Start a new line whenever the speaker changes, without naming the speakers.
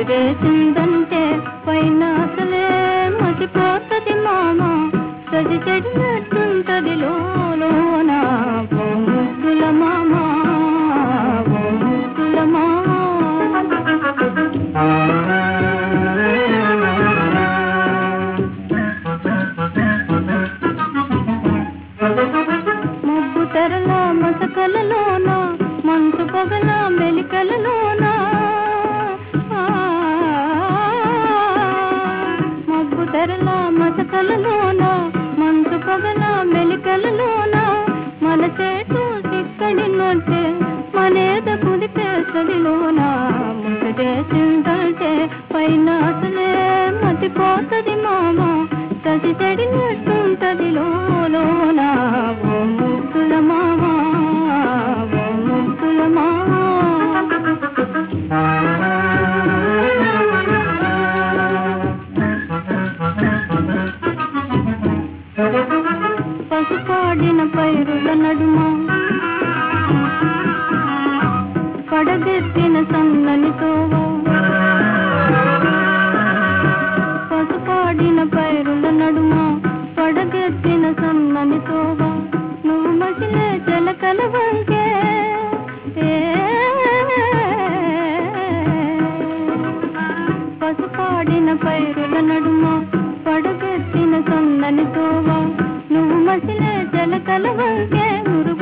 ముసిరేసిందంటే పైన అసలే మతిపోతది మామ సది చెడినట్టుంటది లోన ఓ ముద్దుల మామ ఓ ముద్దుల మబ్బు తెరల మసకలలోన మంచు పగల మెలికలలోన ఆ, మబ్బు తెరల మసకలలోన మంచు పగల మెలికలలోన మన చేటు చిక్కడి నొట్టే మనేద కుదిపేసదిలోన ముసదేసిందంటే పైన అసలే మతిపోతది మామ కసి చెడినట్టుంటది లోన ఓ ముద్దుల మామ ఓ ముద్దుల పసుపాడిన పైరుల నడుమ పడగెత్తిన సన్నని తోవ పసుపాడిన పైరుల నడుమ పడగెత్తిన సన్నని తోవ నువ్వు మసిలే జలకల వంకే ఏ, పసుపాడిన పైరుల నడుమ పడగెత్తిన సన్నని తోవ నువ్వు మసిలే జలకల వంకే మురుగు